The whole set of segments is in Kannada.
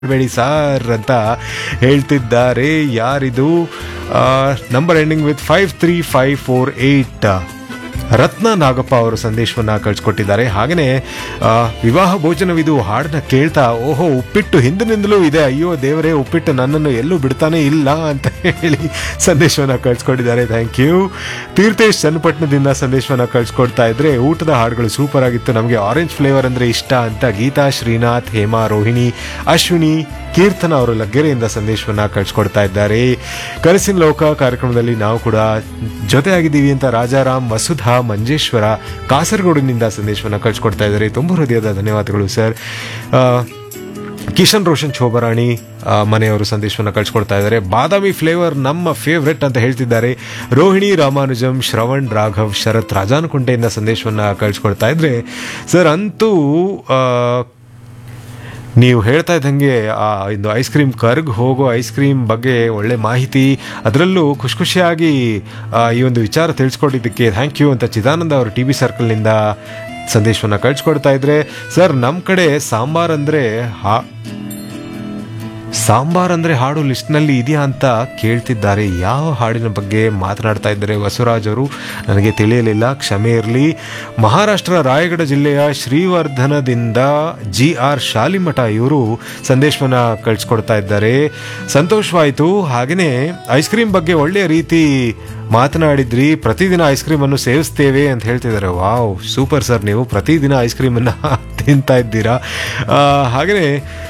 ಬೇಡಿ ಸಾರ್ ಅಂತ ಹೇಳ್ತಿದ್ದಾರೆ ಯಾರಿದು number ending with five three five four eight Ratna Nagappa ಅವರು ಸಂದೇಶವನ್ನ ಕಳಿಸ್ಕೊಟ್ಟಿದ್ದಾರೆ ಹಾಗೆಯೇ ಆ, ವಿವಾಹ ಭೋಜನವಿದು ಹಾಡನ್ನ ಕೇಳ್ತಾ ಓಹೋ ಉಪ್ಪಿಟ್ಟು ಹಿಂದಿನಿಂದಲೂ ಇದೆ ಅಯ್ಯೋ ದೇವರೇ ಉಪ್ಪಿಟ್ಟು ನನ್ನನ್ನು ಎಲ್ಲೂ ಬಿಡ್ತಾನೆ ಇಲ್ಲ ಅಂತ ಹೇಳಿ ಸಂದೇಶವನ್ನ ಕಳಿಸ್ಕೊಟ್ಟಿದ್ದಾರೆ ಥ್ಯಾಂಕ್ ಯು ತೀರ್ಥೇಶ್ ಚನ್ನಪಟ್ಟಣದಿಂದ ಸಂದೇಶವನ್ನ ಕಳಿಸ್ಕೊಡ್ತಾ ಇದ್ರೆ ಊಟದ ಹಾಡುಗಳು ಸೂಪರ್ ಆಗಿತ್ತು ನಮಗೆ ಆರೆಂಜ್ ಫ್ಲೇವರ್ ಅಂದ್ರೆ ಇಷ್ಟ ಅಂತ ಗೀತಾ ಶ್ರೀನಾಥ್ ಹೇಮಾ ರೋಹಿಣಿ ಅಶ್ವಿನಿ ಕೀರ್ತನ ಅವರು ಲಗ್ಗೆರೆಯಿಂದ ಸಂದೇಶವನ್ನ ಕಳಿಸ್ಕೊಡ್ತಾ ಇದ್ದಾರೆ ಕನಸಿನ ಲೋಕ ಕಾರ್ಯಕ್ರಮದಲ್ಲಿ ನಾವು ಕೂಡ ಜೊತೆಯಾಗಿದ್ದೀವಿ ಅಂತ ರಾಜಾರಾಮ್ ವಸುಧಾ ಮಂಜೇಶ್ವರ ಕಾಸರಗೋಡಿನಿಂದ ಸಂದೇಶವನ್ನ ಕಳಿಸ್ಕೊಡ್ತಾ ಇದ್ದಾರೆ ತುಂಬ ಹೃದಯದ ಧನ್ಯವಾದಗಳು ಸರ್ ಆ, ಕಿಶನ್ ರೋಷನ್ ಶೋಭರಾಣಿ ಆ, ಮನೆಯವರು ಸಂದೇಶವನ್ನು ಕಳಿಸ್ಕೊಡ್ತಾ ಇದ್ದಾರೆ ಬಾದಾಮಿ ಫ್ಲೇವರ್ ನಮ್ಮ ಫೇವ್ರೆಟ್ ಅಂತ ಹೇಳ್ತಿದ್ದಾರೆ ರೋಹಿಣಿ ರಾಮಾನುಜಂ ಶ್ರವಣ್ ರಾಘವ್ ಶರತ್ ರಾಜಾನುಕುಂಟೆಯಿಂದ ಸಂದೇಶವನ್ನು ಕಳಿಸ್ಕೊಡ್ತಾ ಇದ್ರೆ ಸರ್ ಅಂತೂ ಆ, ನೀವು ಹೇಳ್ತಾ ಇದ್ದಂಗೆ ಆ ಒಂದು ಐಸ್ ಕ್ರೀಮ್ ಕರ್ಗ್ ಹೋಗೋ ಐಸ್ ಕ್ರೀಮ್ ಬಗ್ಗೆ ಒಳ್ಳೆ ಮಾಹಿತಿ ಅದರಲ್ಲೂ ಖುಷಿ ಖುಷಿಯಾಗಿ ಆ, ಈ ಒಂದು ವಿಚಾರ ತಿಳಿಸ್ಕೊಟ್ಟಿದ್ದಕ್ಕೆ ಥ್ಯಾಂಕ್ ಯು ಅಂತ ಚಿದಾನಂದ ಅವರು ಟಿ ವಿ ಸರ್ಕಲ್ನಿಂದ ಸಂದೇಶವನ್ನು ಕಳಿಸ್ಕೊಡ್ತಾ ಇದ್ರೆ ಸರ್ ನಮ್ಮ ಕಡೆ ಸಾಂಬಾರ್ ಅಂದರೆ ಹಾ ಸಾಂಬಾರ್ ಅಂದ್ರೆ ಹಾಡು ಲಿಸ್ಟ್ನಲ್ಲಿ ಇದೆಯಾ ಅಂತ ಕೇಳ್ತಿದ್ದಾರೆ ಯಾವ ಹಾಡಿನ ಬಗ್ಗೆ ಮಾತನಾಡ್ತಾ ಇದ್ದಾರೆ ವಸುರಾಜ್ ಅವರು ನನಗೆ ತಿಳಿಯಲಿಲ್ಲ ಕ್ಷಮೆ ಇರಲಿ ಮಹಾರಾಷ್ಟ್ರ ರಾಯಗಢ ಜಿಲ್ಲೆಯ ಶ್ರೀವರ್ಧನದಿಂದ ಜಿ ಆರ್ ಶಾಲಿಮಠ ಇವರು ಸಂದೇಶವನ್ನ ಕಳಿಸ್ಕೊಡ್ತಾ ಇದ್ದಾರೆ ಸಂತೋಷವಾಯಿತು ಹಾಗೆಯೇ ಐಸ್ ಕ್ರೀಮ್ ಬಗ್ಗೆ ಒಳ್ಳೆಯ ರೀತಿ ಮಾತನಾಡಿದ್ರಿ ಪ್ರತಿದಿನ ಐಸ್ ಕ್ರೀಮ್ ಅನ್ನು ಸೇವಿಸ್ತೇವೆ ಅಂತ ಹೇಳ್ತಿದ್ದಾರೆ ವಾವ್ ಸೂಪರ್ ಸರ್ ನೀವು ಪ್ರತಿದಿನ ಐಸ್ ಕ್ರೀಮನ್ನು ತಿಂತಾ ಇದ್ದೀರಾ ಆ, ಹಾಗೆಯೇ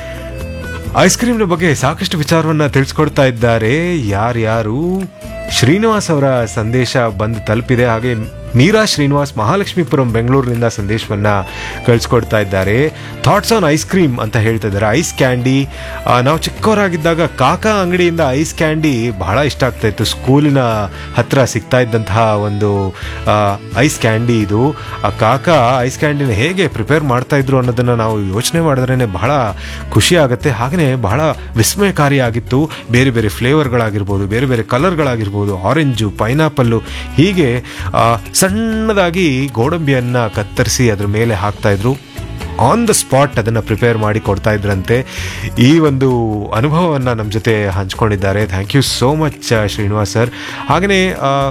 ಐಸ್ ಕ್ರೀಮ್ನ ಬಗ್ಗೆ ಸಾಕಷ್ಟು ವಿಚಾರವನ್ನ ತಿಳಿಸ್ಕೊಡ್ತಾ ಇದ್ದಾರೆ ಯಾರ್ಯಾರು ಶ್ರೀನಿವಾಸ್ ಅವರ ಸಂದೇಶ ಬಂದು ತಲುಪಿದೆ ಹಾಗೆ ಮೀರಾ ಶ್ರೀನಿವಾಸ್ ಮಹಾಲಕ್ಷ್ಮೀಪುರಂ ಬೆಂಗಳೂರಿನಿಂದ ಸಂದೇಶವನ್ನ ಕಳಿಸ್ಕೊಡ್ತಾ ಇದ್ದಾರೆ ಥಾಟ್ಸ್ ಆನ್ ಐಸ್ ಕ್ರೀಮ್ ಅಂತ ಹೇಳ್ತಾ ಇದ್ದಾರೆ ಐಸ್ ಕ್ಯಾಂಡಿ ಆ, ನಾವು ಚಿಕ್ಕವರಾಗಿದ್ದಾಗ ಕಾಕಾ ಅಂಗಡಿಯಿಂದ ಐಸ್ ಕ್ಯಾಂಡಿ ಬಹಳ ಇಷ್ಟ ಆಗ್ತಾ ಇತ್ತು ಸ್ಕೂಲಿನ ಹತ್ರ ಸಿಗ್ತಾ ಇದ್ದಂತಹ ಒಂದು ಆ, ಐಸ್ ಕ್ಯಾಂಡಿ ಇದು ಆ ಕಾಕಾ ಐಸ್ ಕ್ಯಾಂಡಿನ ಹೇಗೆ ಪ್ರಿಪೇರ್ ಮಾಡ್ತಾ ಇದ್ರು ಅನ್ನೋದನ್ನ ನಾವು ಯೋಚನೆ ಮಾಡಿದ್ರೇ ಬಹಳ ಖುಷಿ ಆಗುತ್ತೆ ಹಾಗೆಯೇ ಬಹಳ ವಿಸ್ಮಯಕಾರಿಯಾಗಿತ್ತು ಬೇರೆ ಬೇರೆ ಫ್ಲೇವರ್ಗಳಾಗಿರ್ಬೋದು ಬೇರೆ ಬೇರೆ ಕಲರ್ಗಳಾಗಿರ್ಬೋದು ಆರೆಂಜು ಪೈನಾಪಲ್ಲು ಹೀಗೆ ಆ, ಸಣ್ಣದಾಗಿ ಗೋಡಂಬಿಯನ್ನ ಕತ್ತರಿಸಿ ಅದ್ರ ಮೇಲೆ ಹಾಕ್ತಾ ಇದ್ರು ಆನ್ ದ ಸ್ಪಾಟ್ ಅದನ್ನು ಪ್ರಿಪೇರ್ ಮಾಡಿ ಕೊಡ್ತಾ ಇದ್ರಂತೆ ಈ ಒಂದು ಅನುಭವವನ್ನು ನಮ್ಮ ಜೊತೆ ಹಂಚ್ಕೊಂಡಿದ್ದಾರೆ thank you so much Srinivas sir ಹಾಗೆಯೇ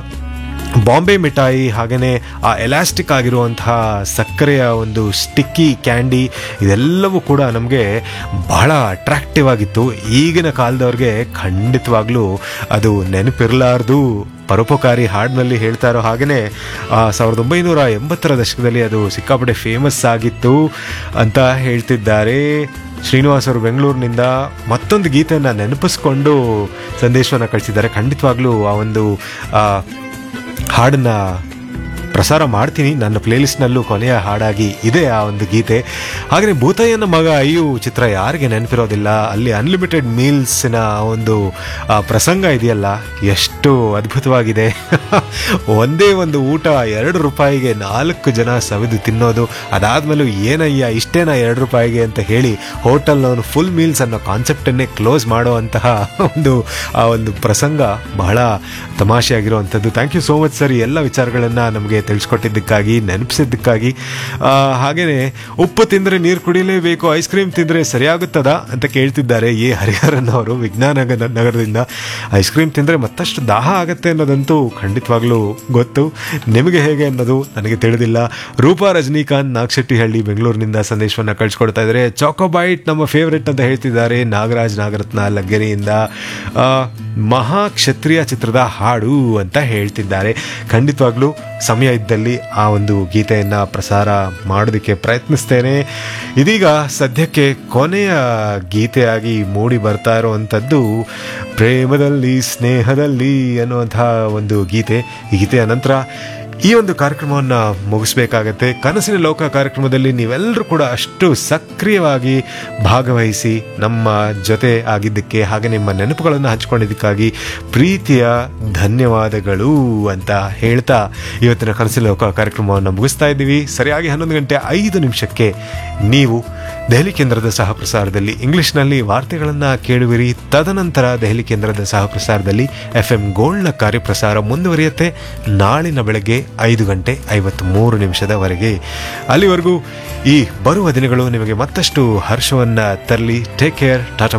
ಬಾಂಬೆ ಮಿಠಾಯಿ ಹಾಗೆಯೇ ಆ ಎಲಾಸ್ಟಿಕ್ ಆಗಿರುವಂತಹ ಸಕ್ಕರೆಯ ಒಂದು ಸ್ಟಿಕ್ಕಿ ಕ್ಯಾಂಡಿ ಇದೆಲ್ಲವೂ ಕೂಡ ನಮಗೆ ಬಹಳ ಅಟ್ರಾಕ್ಟಿವ್ ಆಗಿತ್ತು ಈಗಿನ ಕಾಲದವ್ರಿಗೆ ಖಂಡಿತವಾಗ್ಲೂ ಅದು ನೆನಪಿರಲಾರ್ದು ಪರೋಪಕಾರಿ ಹಾಡಿನಲ್ಲಿ ಹೇಳ್ತಾ ಇರೋ ಹಾಗೆಯೇ ಸಾವಿರದ ಒಂಬೈನೂರ ಎಂಬತ್ತರ ದಶಕದಲ್ಲಿ ಅದು ಸಿಕ್ಕಾಪಟ್ಟೆ ಫೇಮಸ್ ಆಗಿತ್ತು ಅಂತ ಹೇಳ್ತಿದ್ದಾರೆ ಶ್ರೀನಿವಾಸ್ ಅವರು ಬೆಂಗಳೂರಿನಿಂದ ಮತ್ತೊಂದು ಗೀತೆಯನ್ನು ನೆನಪಿಸ್ಕೊಂಡು ಸಂದೇಶವನ್ನು ಕಳಿಸಿದ್ದಾರೆ ಖಂಡಿತವಾಗ್ಲೂ ಆ ಒಂದು ಆ, ಹಾಡನ್ನ ಪ್ರಸಾರ ಮಾಡ್ತೀನಿ ನನ್ನ ಪ್ಲೇಲಿಸ್ಟ್ನಲ್ಲೂ ಕೊನೆಯ ಹಾಡಾಗಿ ಇದೆ ಆ ಒಂದು ಗೀತೆ ಹಾಗೆಯೇ ಭೂತಯ್ಯನ ಮಗ ಅಯ್ಯು ಚಿತ್ರ ಯಾರಿಗೆ ನೆನಪಿರೋದಿಲ್ಲ ಅಲ್ಲಿ ಅನ್ಲಿಮಿಟೆಡ್ ಮೀಲ್ಸ್ನ ಒಂದು ಆ ಪ್ರಸಂಗ ಇದೆಯಲ್ಲ ಎಷ್ಟು ಅದ್ಭುತವಾಗಿದೆ ಒಂದೇ ಒಂದು ಊಟ ಎರಡು ರೂಪಾಯಿಗೆ ನಾಲ್ಕು ಜನ ಸವಿದು ತಿನ್ನೋದು ಅದಾದ್ಮೇಲೂ ಏನಯ್ಯ ಇಷ್ಟೇನಾ ಎರಡು ರೂಪಾಯಿಗೆ ಅಂತ ಹೇಳಿ ಹೋಟೆಲ್ನವನು ಫುಲ್ ಮೀಲ್ಸ್ ಅನ್ನೋ ಕಾನ್ಸೆಪ್ಟನ್ನೇ ಕ್ಲೋಸ್ ಮಾಡುವಂತಹ ಒಂದು ಆ ಒಂದು ಪ್ರಸಂಗ ಬಹಳ ತಮಾಷೆಯಾಗಿರುವಂಥದ್ದು thank you so much sir ಈ ಎಲ್ಲ ವಿಚಾರಗಳನ್ನು ನಮಗೆ ತಿಳಿಸ್ಕೊಟ್ಟಿದ್ದಕ್ಕಾಗಿ ನೆನಪಿಸಿದ್ದಕ್ಕಾಗಿ ಆ, ಹಾಗೇನೆ ಉಪ್ಪು ತಿಂದರೆ ನೀರು ಕುಡಿಲೇಬೇಕು ಐಸ್ ಕ್ರೀಮ್ ತಿಂದರೆ ಸರಿಯಾಗುತ್ತದಾ ಅಂತ ಕೇಳ್ತಿದ್ದಾರೆ ಎ ಹರಿಹರನ್ ಅವರು ವಿಜ್ಞಾನ ನಗರ- ನಗರದಿಂದ ಐಸ್ ಕ್ರೀಮ್ ತಿಂದರೆ ಮತ್ತಷ್ಟು ದಾಹ ಆಗತ್ತೆ ಅನ್ನೋದಂತೂ ಖಂಡಿತವಾಗ್ಲೂ ಗೊತ್ತು ನಿಮಗೆ ಹೇಗೆ ಅನ್ನೋದು ನನಗೆ ತಿಳಿದಿಲ್ಲ ರೂಪಾ ರಜನಿಕಾಂತ್ ನಾಗಶೆಟ್ಟಿಹಳ್ಳಿ ಬೆಂಗಳೂರಿನಿಂದ ಸಂದೇಶವನ್ನು ಕಳಿಸ್ಕೊಡ್ತಾ ಇದ್ದಾರೆ ಚಾಕೋಬೈಟ್ ನಮ್ಮ ಫೇವ್ರೆಟ್ ಅಂತ ಹೇಳ್ತಿದ್ದಾರೆ ನಾಗರಾಜ್ ನಾಗರತ್ನ ಲಗ್ಗೆರೆಯಿಂದ ಆ, ಮಹಾ ಕ್ಷತ್ರಿಯ ಚಿತ್ರದ ಹಾಡು ಅಂತ ಹೇಳ್ತಿದ್ದಾರೆ ಖಂಡಿತವಾಗ್ಲೂ ಸಮಯ ಇದ್ದಲ್ಲಿ ಆ ಒಂದು ಗೀತೆಯನ್ನು ಪ್ರಸಾರ ಮಾಡೋದಕ್ಕೆ ಪ್ರಯತ್ನಿಸ್ತೇನೆ ಇದೀಗ ಸದ್ಯಕ್ಕೆ ಕೊನೆಯ ಗೀತೆಯಾಗಿ ಮೂಡಿ ಬರ್ತಾ ಇರುವಂಥದ್ದು ಪ್ರೇಮದಲ್ಲಿ ಸ್ನೇಹದಲ್ಲಿ ಅನ್ನುವಂತಹ ಒಂದು ಗೀತೆ ಈ ಗೀತೆಯ ನಂತರ ಈ ಒಂದು ಕಾರ್ಯಕ್ರಮವನ್ನು ಮುಗಿಸ್ಬೇಕಾಗತ್ತೆ ಕನಸಿನ ಲೋಕ ಕಾರ್ಯಕ್ರಮದಲ್ಲಿ ನೀವೆಲ್ಲರೂ ಕೂಡ ಅಷ್ಟು ಸಕ್ರಿಯವಾಗಿ ಭಾಗವಹಿಸಿ ನಮ್ಮ ಜೊತೆ ಆಗಿದ್ದಕ್ಕೆ ಹಾಗೆ ನಿಮ್ಮ ನೆನಪುಗಳನ್ನು ಹಂಚಿಕೊಂಡಿದ್ದಕ್ಕಾಗಿ ಪ್ರೀತಿಯ ಧನ್ಯವಾದಗಳು ಅಂತ ಹೇಳ್ತಾ ಇವತ್ತಿನ ಕನಸಿನ ಲೋಕ ಕಾರ್ಯಕ್ರಮವನ್ನು ಮುಗಿಸ್ತಾ ಇದ್ದೀವಿ ಸರಿಯಾಗಿ ಹನ್ನೊಂದು ಗಂಟೆ ಐದು ನಿಮಿಷಕ್ಕೆ ನೀವು ದೆಹಲಿ ಕೇಂದ್ರದ ಸಹ ಪ್ರಸಾರದಲ್ಲಿ ಇಂಗ್ಲಿಷ್ನಲ್ಲಿ ವಾರ್ತೆಗಳನ್ನು ಕೇಳುವಿರಿ ತದನಂತರ ದೆಹಲಿ ಕೇಂದ್ರದ ಸಹ ಪ್ರಸಾರದಲ್ಲಿ ಎಫ್ ಎಂ ಗೋಲ್ಡ್ನ ಕಾರ್ಯಪ್ರಸಾರ ಮುಂದುವರಿಯುತ್ತೆ ನಾಳಿನ ಬೆಳಗ್ಗೆ ಐದು ಗಂಟೆ ಐವತ್ತ್ಮೂರು ನಿಮಿಷದವರೆಗೆ ಅಲ್ಲಿವರೆಗೂ ಈ ಬರುವ ದಿನಗಳು ನಿಮಗೆ ಮತ್ತಷ್ಟು ಹರ್ಷವನ್ನು ತರಲಿ ಟೇಕ್ ಕೇರ್ ಟಾಟಾ